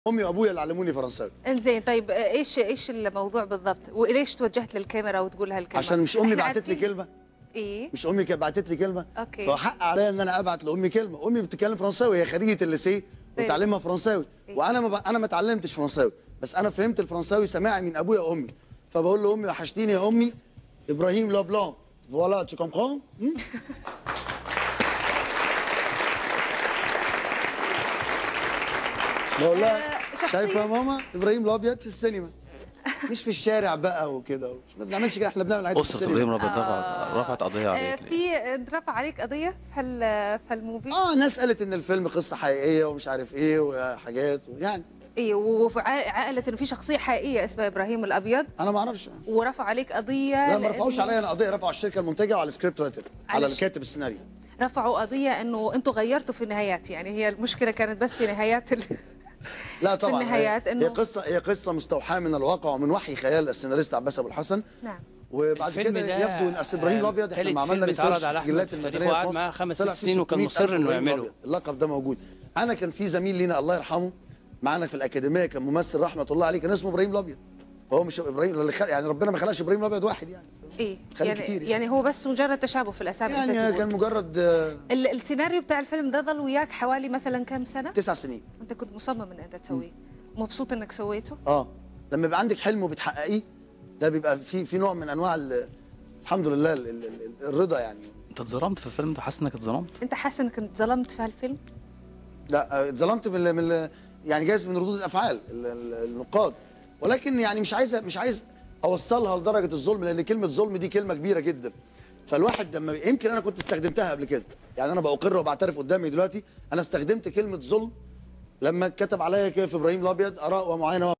امي وابويا اللي علموني فرنساوي انزين طيب آه، ايش ايش الموضوع بالضبط وليش توجهت للكاميرا وتقول هالكلمه عشان مش امي إحنا بعتت لي عارفين- كلمه ايه مش امي كانت بعتت لي كلمه أوكي. فحق عليا ان انا ابعت لامي كلمه امي بتتكلم فرنساوي هي خريجه الليسيه وتعلمها فرنساوي إيه. وانا ما ب... انا ما اتعلمتش فرنساوي بس انا فهمت الفرنساوي سماعي من ابويا وامي فبقول له امي وحشتيني يا امي ابراهيم لو بلان فوالا tu comprends هم؟ بقول لها آه، شخصية. شايفه يا ماما ابراهيم الابيض في السينما مش في الشارع بقى وكده مش ما بنعملش كده احنا بنعمل عادي في اسره السينما ابراهيم رابط رفعت رفعت قضيه آه، عليك ليه؟ في رفع عليك قضيه في هال في هالموفي اه ناس قالت ان الفيلم قصه حقيقيه ومش عارف ايه وحاجات يعني ايه وعقلت انه في شخصيه حقيقيه اسمها ابراهيم الابيض انا ما اعرفش ورفع عليك قضيه لا ما رفعوش لأنه- عليا انا قضيه رفعوا على الشركه المنتجه وعلى السكريبت رايتر على على الكاتب السيناريو رفعوا قضيه انه انتم غيرتوا في النهايات يعني هي المشكله كانت بس في نهايات ال... لا طبعا النهايات هي, إنه- هي قصه هي قصه مستوحاه من الواقع ومن وحي خيال السيناريست عباس ابو الحسن نعم وبعد الفيلم كده ده، يبدو ان أصل ابراهيم آه، الابيض احنا تالت لما عملنا فيلم اتعرض ريسيرش على في السجلات أحمد المدنيه فتحي في وقعد مصر معاه خمس طلع ست فيه سنين وكان 600,000 مصر إنه إبراهيم يعمله. الأبيض. اللقب ده موجود انا كان في زميل لينا الله يرحمه معانا في الاكاديميه كان ممثل رحمه الله عليه كان اسمه ابراهيم الابيض فهو مش ابراهيم اللي خلق يعني ربنا ما خلقش ابراهيم الابيض واحد يعني ايه خلي يعني, كتير يعني. يعني هو بس مجرد تشابه في الاسامي انت يعني تقول. كان مجرد آه، ال- السيناريو بتاع الفيلم ده ظل وياك حوالي مثلا كم سنه تسع سنين انت كنت مصمم ان انت تسويه مبسوط انك سويته اه لما يبقى عندك حلم وبتحققيه ده بيبقى في في نوع من انواع ال- الحمد لله ال- ال- ال- الرضا يعني انت اتظلمت في الفيلم ده حاسس انك اتظلمت؟ انت حاسس انك انت ظلمت في هالفيلم لا آه، اتظلمت من ال- من ال- يعني جايز من ردود الافعال ال- ال- النقاد ولكن يعني مش عايز مش عايز اوصلها لدرجه الظلم لان كلمه ظلم دي كلمه كبيره جدا فالواحد لما يمكن انا كنت استخدمتها قبل كده يعني انا بأقر وبعترف قدامي دلوقتي انا استخدمت كلمه ظلم لما كتب عليا كده في ابراهيم الابيض اراء ومعاينه